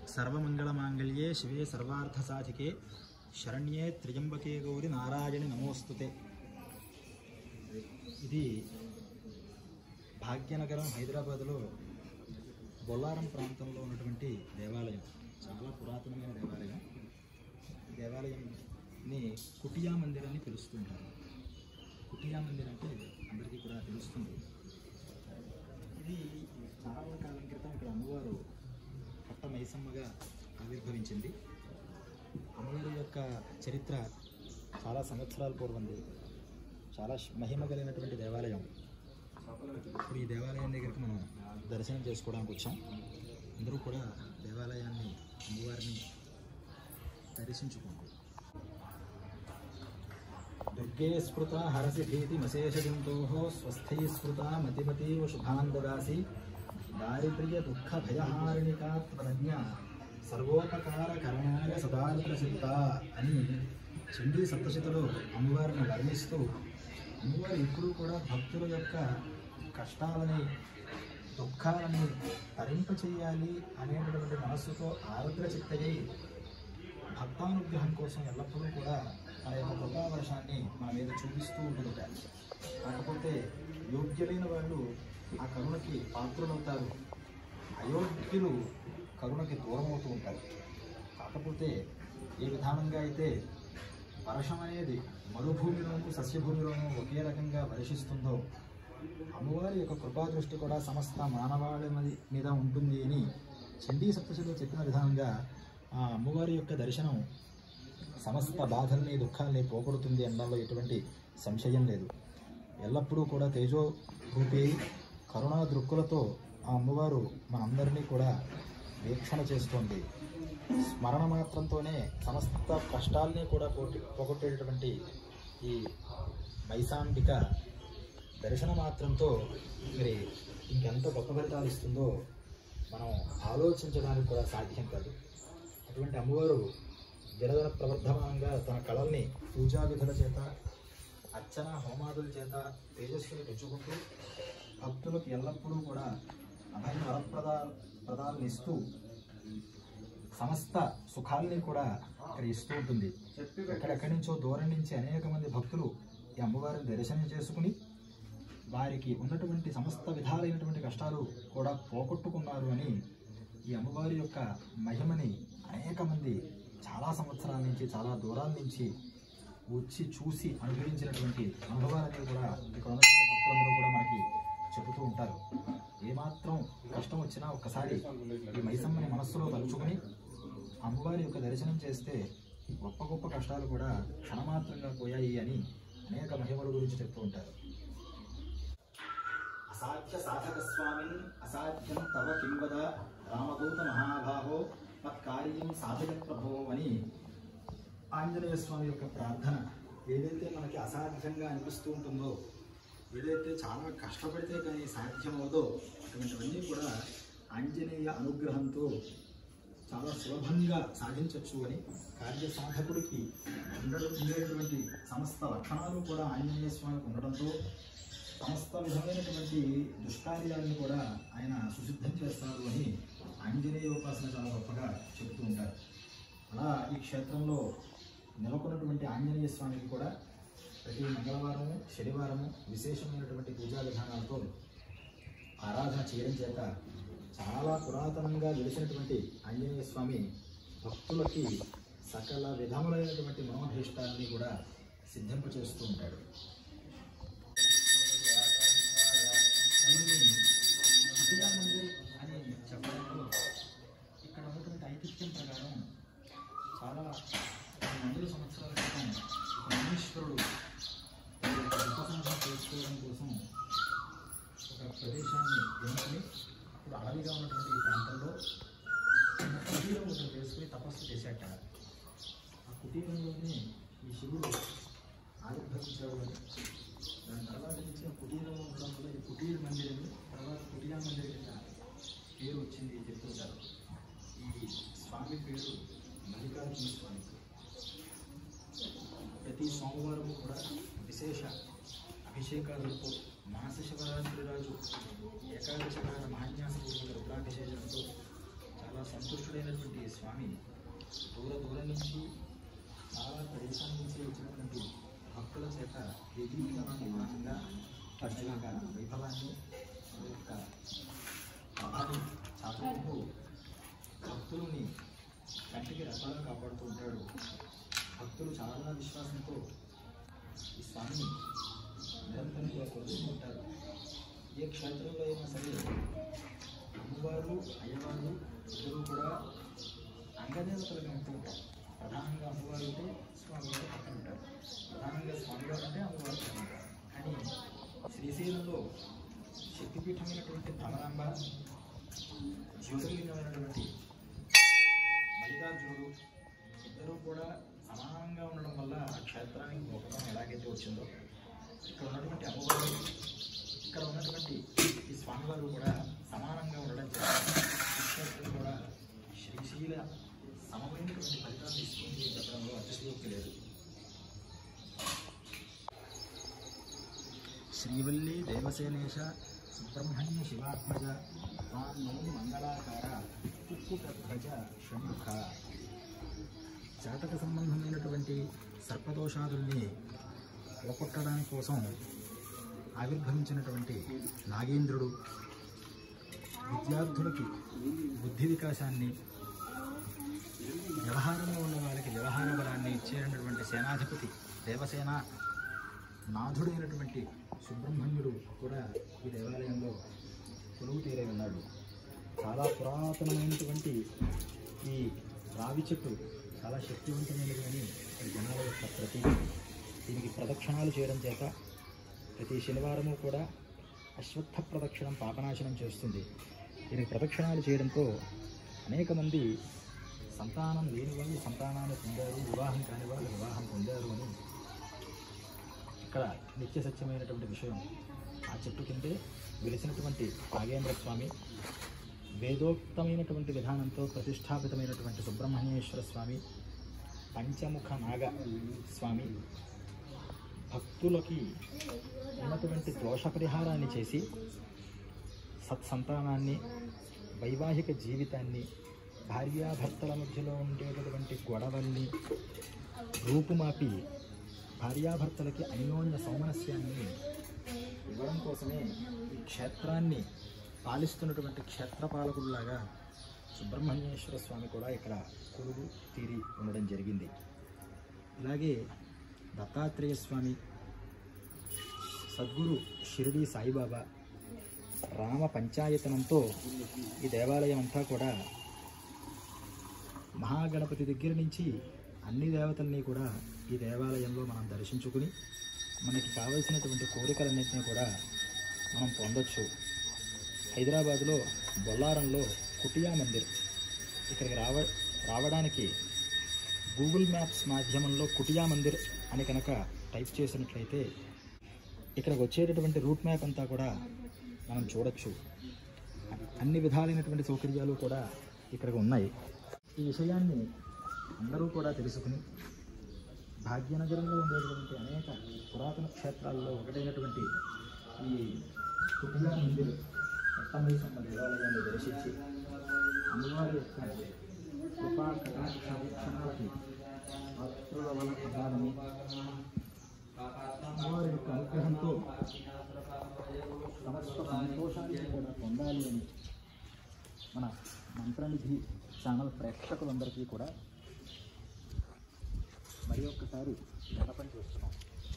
సర్వమంగళమాంగళ్యే శివే సర్వార్థసాధికే శరణ్యే త్రియంబకే గౌరి నారాయణి నమోస్తుతే ఇది భాగ్యనగరం హైదరాబాద్లో బొల్లారం ప్రాంతంలో ఉన్నటువంటి దేవాలయం చాలా పురాతనమైన దేవాలయం ఈ దేవాలయంని కుటియా మందిర్ అని పిలుస్తుంటారు కుటియా మందిర్ అంటే అందరికీ కూడా తెలుస్తుంది ఇది చాలా కాలం క్రితం ఇక్కడ అమ్మవారు పట్ట మైసమ్మగా ఆవిర్భవించింది అమ్మవారి యొక్క చరిత్ర చాలా సంవత్సరాల పూర్వంది చాలా శ్- మహిమ కలిగినటువంటి దేవాలయం ఇప్పుడు ఈ దేవాలయం దగ్గరికి మనం దర్శనం చేసుకోవడానికి వచ్చాం అందరూ కూడా దేవాలయాన్ని అమ్మవారిని దర్శించుకోండి దుర్గే స్మృత హరసి భీతిమశేషజంతో స్వస్థై స్మృత మతిమతీవ శుభాన్ దదాసి దారిద్ర్య దుఃఖ భయహారిణికా త్వరజ్ఞ సర్వోపకార కరణాయ సదార్ద్రసిత అని చండీ సప్తశతిలో అమ్మవారిని వర్ణిస్తూ అమ్మవారు ఎప్పుడూ కూడా భక్తుల యొక్క కష్టాలని దుఃఖాలని తరింపచేయాలి అనేటటువంటి మనస్సుతో ఆరుద్ర చిత్తయ్యి భక్తానుగ్రహం కోసం ఎల్లప్పుడూ కూడా తన యొక్క కృపావర్షాన్ని మన మీద చూపిస్తూ ఉంటుందట కాకపోతే యోగ్యులైన వాళ్ళు ఆ కరుణకి పాత్రులవుతారు అయోగ్యులు కరుణకి దూరం అవుతూ ఉంటారు కాకపోతే ఏ విధానంగా అయితే వర్షం అనేది మరుభూమిలోనూ సస్యభూమిలోనూ ఒకే రకంగా వర్షిస్తుందో అమ్మవారి యొక్క కృపా దృష్టి కూడా సమస్త మానవాళి మీద- మీద ఉంటుంది అని చండీ సప్తశిలో చెప్పిన విధంగా ఆ అమ్మవారి యొక్క దర్శనం సమస్త బాధల్ని దుఃఖాల్ని పోగొడుతుంది అనడంలో ఎటువంటి సంశయం లేదు ఎల్లప్పుడూ కూడా తేజో రూపి కరుణా దృక్కులతో ఆ అమ్మవారు మనందరినీ కూడా వీక్షణ చేస్తోంది స్మరణ మాత్రంతోనే సమస్త కష్టాల్ని కూడా పోగొట్టి పోగొట్టేటటువంటి ఈ మైసాంబిక దర్శన మాత్రంతో మరి ఇంకెంత గొప్ప ఫలితాలు ఇస్తుందో మనం ఆలోచించడానికి కూడా సాధ్యం కాదు అటువంటి అమ్మవారు జలధన ప్రవర్ధమానంగా తన కళల్ని పూజా విధుల చేత అర్చన హోమాదుల చేత తేజస్సుని పెంచుకుంటూ భక్తులకు ఎల్లప్పుడూ కూడా అభయ వరప్రదా ప్రదాలను ఇస్తూ సమస్త సుఖాల్ని కూడా ఇక్కడ ఇస్తూ ఉంటుంది ఎక్కడెక్కడి నుంచో దూరం నుంచి అనేక మంది భక్తులు ఈ అమ్మవారిని దర్శనం చేసుకుని వారికి ఉన్నటువంటి సమస్త విధాలైనటువంటి కష్టాలు కూడా పోగొట్టుకున్నారు అని ఈ అమ్మవారి యొక్క మహిమని అనేక మంది చాలా సంవత్సరాల నుంచి చాలా దూరాల నుంచి వచ్చి చూసి అనుభవించినటువంటి అనుభవాలన్నీ కూడా ఇక్కడ ఉన్నటువంటి భక్తులందరూ కూడా మనకి చెబుతూ ఉంటారు ఏమాత్రం కష్టం వచ్చినా ఒక్కసారి ఈ మైసమ్మని మనస్సులో తలుచుకొని అమ్మవారి యొక్క దర్శనం చేస్తే గొప్ప గొప్ప కష్టాలు కూడా క్షణమాత్రంగా పోయాయి అని అనేక మహిమల గురించి చెప్తూ ఉంటారు అసాధ్య సాధక స్వామిన్ అసాధ్యం తవ కింవద రామదూత మహాభాహో మత్కార్యం సాధక ప్రభో అని ఆంజనేయ స్వామి యొక్క ప్రార్థన ఏదైతే మనకి అసాధ్యంగా అనిపిస్తూ ఉంటుందో ఏదైతే చాలా కష్టపడితే కానీ సాధ్యమవుదో అటువంటివన్నీ కూడా ఆంజనేయ అనుగ్రహంతో చాలా సులభంగా సాధించవచ్చు అని కార్య సాధకుడికి ఉండడం ఉండేటువంటి సమస్త లక్షణాలు కూడా ఆంజనేయ స్వామికి ఉండడంతో సమస్త విధమైనటువంటి దుష్కార్యాలను కూడా ఆయన సుసిద్ధం చేస్తారు అని ఆంజనేయ ఉపాసన చాలా గొప్పగా చెబుతూ ఉంటారు అలా ఈ క్షేత్రంలో నెలకొన్నటువంటి ఆంజనేయ స్వామికి కూడా ప్రతి మంగళవారము శనివారము విశేషమైనటువంటి పూజా విధానాలతో ఆరాధన చేయడం చేత చాలా పురాతనంగా వెలిసినటువంటి ఆంజనేయ స్వామి భక్తులకి సకల విధములైనటువంటి మనోభీష్టాన్ని కూడా సిద్ధింపచేస్తూ ఉంటాడు దీన్ని కుటిలా మందిర్ అని చెప్పడంలో ఇక్కడ ఉన్నటువంటి ఐతిహ్యం ప్రకారం చాలా కొన్ని వందల సంవత్సరాల క్రితం ఒక మునీశ్వరుడు తన యొక్క ఉపసంహరణ చేసుకోవడం కోసం ఒక ప్రదేశాన్ని ఎన్నుకొని ఇప్పుడు అడవిగా ఉన్నటువంటి ఈ ప్రాంతంలో చిన్న కుటీరం ఒకటి చేసుకుని తపస్సు చేశాట ఆ కుటీరంలోనే ఈ శివుడు ఆవిర్భవించాడు అని దాని తర్వాత నుంచి ఆ కుటీరంలో ఉండడం వల్ల ఈ కుటీర మందిరం తర్వాత కుటీరా మందిరం కింద పేరు వచ్చింది చెప్తుంటారు ఈ స్వామి పేరు మల్లికార్జున స్వామి ప్రతి సోమవారం కూడా విశేష అభిషేకాలతో మాస శివరాత్రి రోజు ఏకాదశి వార మహాన్యాసపూర్వక రుద్రాభిషేకంతో చాలా సంతుష్టుడైనటువంటి ఈ స్వామి దూర దూరం నుంచి చాలా ప్రదేశం నుంచి వచ్చినటువంటి భక్తుల చేత దేదీప్యమానంగా పండుగ వైభవాన్ని ఆ యొక్క ప్రభావం చాటుకుంటూ భక్తులని కంటికి రెప్పలా కాపాడుతూ ఉంటాడు భక్తులు చాలా విశ్వాసంతో ఈ స్వామిని నిరంతరం కూడా కొలుస్తూ ఉంటారు ఏ క్షేత్రంలో అయినా సరే అమ్మవారు అయ్యవారు ఇద్దరు కూడా అంగదేవతలుగా ఉంటూ ఉంటారు ప్రధానంగా అమ్మవారు అంటే స్వామివారు పక్కన ఉంటారు ప్రధానంగా స్వామివారు అంటే అమ్మవారు పక్కన ఉంటారు కానీ శ్రీశైలంలో శక్తిపీఠమైనటువంటి భ్రమరాంబ జ్యోతిర్లింగమైనటువంటి మల్లికార్జునుడు ఇద్దరూ కూడా సమానంగా ఉండడం వల్ల ఆ క్షేత్రానికి గొప్పతనం ఎలాగైతే వచ్చిందో ఇక్కడ ఉన్నటువంటి అమ్మవారు ఇక్కడ ఉన్నటువంటి ఈ స్వామివారు కూడా సమానంగా ఉండడం చేత ఈ క్షేత్రం కూడా శ్రీశైల సమమైనటువంటి ఫలితాన్ని ఇస్తుంది అని చెప్పడంలో అతిశయోక్తి లేదు శ్రీవల్లి దేవసేనేశ సుబ్రహ్మణ్య శివాత్మజ తాను మంగళాకార కుక్కుటధ్వజ షణ్ముఖ జాతక సంబంధమైనటువంటి సర్పదోషాదుల్ని పోగొట్టడానికి కోసం ఆవిర్భవించినటువంటి నాగేంద్రుడు విద్యార్థులకి బుద్ధి వికాసాన్ని వ్యవహారంలో ఉన్న వాళ్ళకి వ్యవహార బలాన్ని ఇచ్చేటటువంటి సేనాధిపతి దేవసేన నాథుడైనటువంటి సుబ్రహ్మణ్యుడు కూడా ఈ దేవాలయంలో కొలువు తీరై ఉన్నాడు చాలా పురాతనమైనటువంటి ఈ రావి చెట్టు చాలా శక్తివంతమైనది అని ఈ జనాల యొక్క ప్రతి దీనికి ప్రదక్షిణాలు చేయడం చేత ప్రతి శనివారము కూడా అశ్వత్థ ప్రదక్షిణం పాపనాశనం చేస్తుంది దీనికి ప్రదక్షిణాలు చేయడంతో అనేక మంది సంతానం లేని వాళ్ళు సంతానాన్ని పొందారు వివాహం కాని వాళ్ళు వివాహం పొందారు అని ఇక్కడ నిత్య సత్యమైనటువంటి విషయం ఆ చెట్టు కిందే వెలిసినటువంటి నాగేంద్ర స్వామి వేదోక్తమైనటువంటి విధానంతో ప్రతిష్టాపితమైనటువంటి సుబ్రహ్మణ్యేశ్వర స్వామి పంచముఖ నాగ స్వామి భక్తులకి ఉన్నటువంటి దోష పరిహారాన్ని చేసి సత్సంతానాన్ని వైవాహిక జీవితాన్ని భార్యాభర్తల మధ్యలో ఉండేటటువంటి గొడవల్ని రూపుమాపి భార్యాభర్తలకి అన్యోన్య సౌమనస్యాన్ని ఇవ్వడం కోసమే ఈ క్షేత్రాన్ని పాలిస్తున్నటువంటి క్షేత్రపాలకుల్లాగా సుబ్రహ్మణ్యేశ్వర స్వామి కూడా ఇక్కడ కొలువు తీరి ఉండడం జరిగింది ఇలాగే దత్తాత్రేయ స్వామి సద్గురు షిరిడి సాయిబాబా రామ పంచాయతనంతో ఈ దేవాలయం అంతా కూడా మహాగణపతి దగ్గర నుంచి అన్ని దేవతల్ని కూడా ఈ దేవాలయంలో మనం దర్శించుకుని మనకి కావలసినటువంటి కోరికలన్నింటినీ కూడా మనం పొందొచ్చు హైదరాబాద్లో బొల్లారంలో కుటియా మందిర్ ఇక్కడికి రావ రావడానికి గూగుల్ మ్యాప్స్ మాధ్యమంలో కుటియా మందిర్ అని కనుక టైప్ చేసినట్లయితే ఇక్కడికి వచ్చేటటువంటి రూట్ మ్యాప్ అంతా కూడా మనం చూడొచ్చు అన్ని విధాలైనటువంటి సౌకర్యాలు కూడా ఇక్కడికి ఉన్నాయి ఈ విషయాన్ని అందరూ కూడా తెలుసుకుని భాగ్యనగరంలో ఉండేటువంటి అనేక పురాతన క్షేత్రాల్లో ఒకటైనటువంటి ఈ కుటియా మందిర్ పట్టమైసమ్మ దేవాలయాన్ని దర్శించి అమ్మవారి యొక్క కృపా కటాక్ష వీక్షణాలకి పాత్రుల వల్ల ప్రధానము అమ్మవారి యొక్క అనుగ్రహంతో సమస్త సంతోషాన్ని కూడా పొందాలి అని మన మంత్రనిధి ఛానల్ ప్రేక్షకులందరికీ కూడా మరి ఒక్కసారి విన్నపం చేస్తున్నాం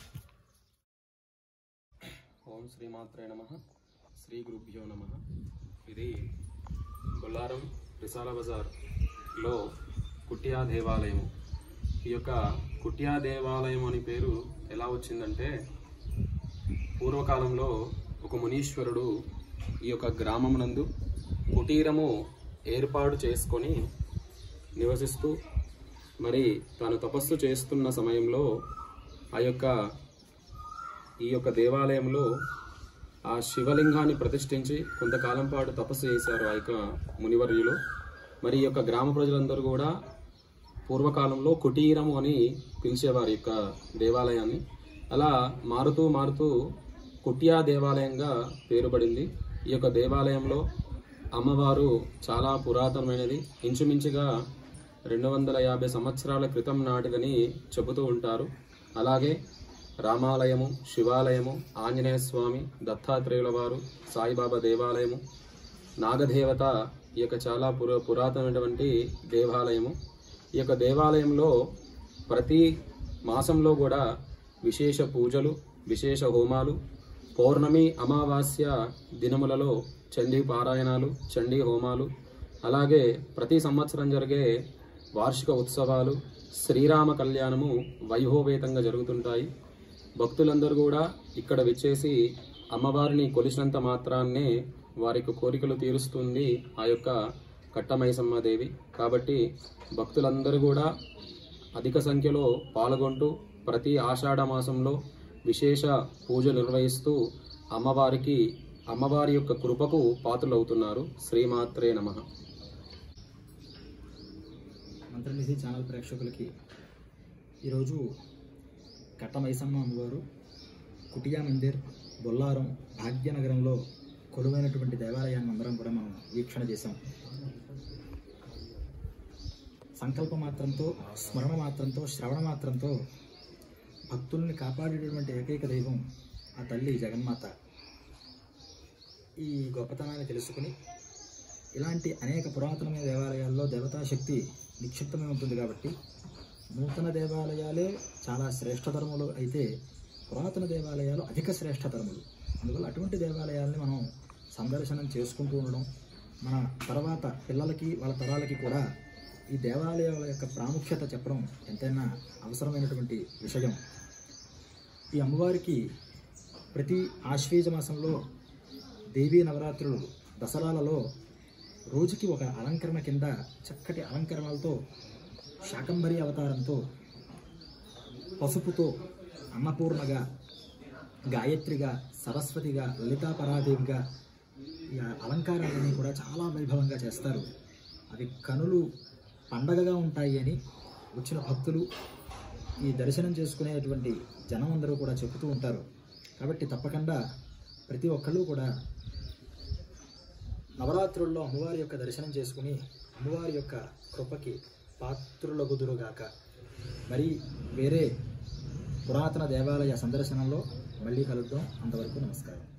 ఓం శ్రీమాత్రే నమ శ్రీ గురుభ్యో నమ ఇది బొల్లారం రిసాల బజార్లో కుట్యా దేవాలయం ఈ యొక్క కుట్యా దేవాలయం అని పేరు ఎలా వచ్చిందంటే పూర్వకాలంలో ఒక మునీశ్వరుడు ఈ యొక్క గ్రామమునందు కుటీరము ఏర్పాటు చేసుకొని నివసిస్తూ మరి తాను తపస్సు చేస్తున్న సమయంలో ఆ యొక్క ఈ యొక్క దేవాలయంలో ఆ శివలింగాన్ని ప్రతిష్ఠించి కొంతకాలం పాటు తపస్సు చేశారు ఆ యొక్క మునివర్యులు మరి ఈ యొక్క గ్రామ ప్రజలందరూ కూడా పూర్వకాలంలో కుటీరము అని పిలిచేవారు ఈ యొక్క దేవాలయాన్ని అలా మారుతూ మారుతూ కుట్యా దేవాలయంగా పేరుపడింది ఈ యొక్క దేవాలయంలో అమ్మవారు చాలా పురాతనమైనది ఇంచుమించుగా రెండు వందల యాభై సంవత్సరాల క్రితం నాటిదని చెబుతూ ఉంటారు అలాగే రామాలయము శివాలయము ఆంజనేయ స్వామి దత్తాత్రేయుల వారు సాయిబాబా దేవాలయము నాగదేవత ఈ యొక్క చాలా పుర పురాతనమైనటువంటి దేవాలయము ఈ యొక్క దేవాలయంలో ప్రతి మాసంలో కూడా విశేష పూజలు విశేష హోమాలు పౌర్ణమి అమావాస్య దినములలో చండీ పారాయణాలు చండీ హోమాలు అలాగే ప్రతి సంవత్సరం జరిగే వార్షిక ఉత్సవాలు శ్రీరామ కళ్యాణము వైభవపేతంగా జరుగుతుంటాయి భక్తులందరూ కూడా ఇక్కడ విచ్చేసి అమ్మవారిని కొలిసినంత మాత్రాన్నే వారికి కోరికలు తీరుస్తుంది ఆ యొక్క కట్టమైసమ్మ దేవి కాబట్టి భక్తులందరూ కూడా అధిక సంఖ్యలో పాల్గొంటూ ప్రతి ఆషాఢ మాసంలో విశేష పూజలు నిర్వహిస్తూ అమ్మవారికి అమ్మవారి యొక్క కృపకు పాత్రలవుతున్నారు శ్రీమాత్రే నమః మంత్రనిధి ఛానల్ ప్రేక్షకులకి ఈరోజు కట్టమైసమ్మ అమ్మవారు కుటియా మందిర్ బొల్లారం భాగ్యనగరంలో కొలువైనటువంటి దేవాలయాన్ని అందరం కూడా మనం వీక్షణ చేశాం సంకల్ప మాత్రంతో స్మరణ మాత్రంతో శ్రవణ మాత్రంతో భక్తుల్ని కాపాడేటటువంటి ఏకైక దైవం ఆ తల్లి జగన్మాత ఈ గొప్పతనాన్ని తెలుసుకుని ఇలాంటి అనేక పురాతనమైన దేవాలయాల్లో దేవతా శక్తి నిక్షిప్తమై ఉంటుంది కాబట్టి నూతన దేవాలయాలే చాలా శ్రేష్టతరములు అయితే పురాతన దేవాలయాలు అధిక శ్రేష్టతరములు అందువల్ల అటువంటి దేవాలయాల్ని మనం సందర్శనం చేసుకుంటూ ఉండడం మన తర్వాత పిల్లలకి వాళ్ళ తరాలకి కూడా ఈ దేవాలయాల యొక్క ప్రాముఖ్యత చెప్పడం ఎంతైనా అవసరమైనటువంటి విషయం ఈ అమ్మవారికి ప్రతి ఆశ్వీజ మాసంలో దేవీ నవరాత్రులు దసరాలలో రోజుకి ఒక అలంకరణ కింద చక్కటి అలంకరణలతో శాకంబరి అవతారంతో పసుపుతో అన్నపూర్ణగా గాయత్రిగా సరస్వతిగా లలితా పరాదేవిగా ఈ అలంకారాలన్నీ కూడా చాలా వైభవంగా చేస్తారు అవి కనులు పండగగా ఉంటాయి అని వచ్చిన భక్తులు ఈ దర్శనం చేసుకునేటువంటి జనం అందరూ కూడా చెబుతూ ఉంటారు కాబట్టి తప్పకుండా ప్రతి ఒక్కళ్ళు కూడా నవరాత్రుల్లో అమ్మవారి యొక్క దర్శనం చేసుకుని అమ్మవారి యొక్క కృపకి పాత్రులగుదురుగాక మరి వేరే పురాతన దేవాలయ సందర్శనంలో మళ్ళీ కలుద్దాం అంతవరకు నమస్కారం